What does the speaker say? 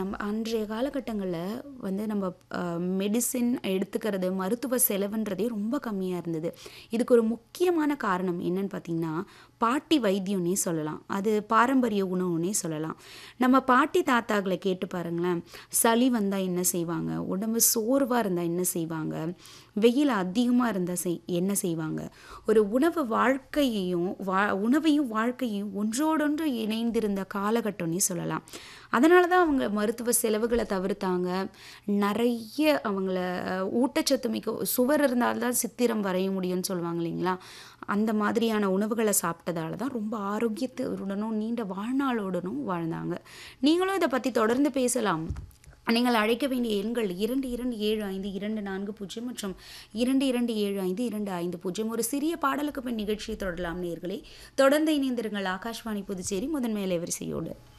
ஆம், அன்றைய காலகட்டங்களில் வந்து நம்ம மெடிசின் எடுத்துக்கிறது மருத்துவ செலவுன்றதே ரொம்ப கம்மியாக இருந்தது இதுக்கு ஒரு முக்கியமான காரணம் என்னன்னு பார்த்தீங்கன்னா பாட்டி வைத்தியம்னே சொல்லலாம் அது பாரம்பரிய உணவுன்னே சொல்லலாம் நம்ம பாட்டி தாத்தாக்களை கேட்டு பாருங்களேன் சளி வந்தால் என்ன செய்வாங்க உடம்பு சோர்வாக இருந்தால் என்ன செய்வாங்க வெயில் அதிகமாக இருந்தால் செய் என்ன செய்வாங்க ஒரு உணவு வாழ்க்கையையும் வா உணவையும் வாழ்க்கையும் ஒன்றோடொன்று இணைந்திருந்த காலகட்டம்னே சொல்லலாம் அதனால தான் அவங்க மருத்துவ செலவுகளை தவிர்த்தாங்க நிறைய அவங்கள அஹ், ஊட்டச்சத்து மிக்க சுவர் இருந்தால்தான் சித்திரம் வரைய முடியும்னு சொல்லுவாங்க இல்லைங்களா அந்த மாதிரியான உணவுகளை சாப்பிட்டதால தான் ரொம்ப ஆரோக்கியத்துடனும் நீண்ட வாழ்நாளோடனும் வாழ்ந்தாங்க நீங்களும் இதை பற்றி தொடர்ந்து பேசலாம் நீங்கள் அழைக்க வேண்டிய எண்கள் இரண்டு இரண்டு ஏழு ஐந்து இரண்டு நான்கு பூஜ்ஜியம் மற்றும் இரண்டு இரண்டு ஏழு ஐந்து இரண்டு ஐந்து பூஜ்ஜியம் ஒரு சிறிய பாடலுக்கு பின் நிகழ்ச்சியை தொடரலாம் நேர்களே தொடர்ந்து இணைந்திருங்கள் ஆகாஷ்வாணி புதுச்சேரி முதன்மை அலைவரிசையோடு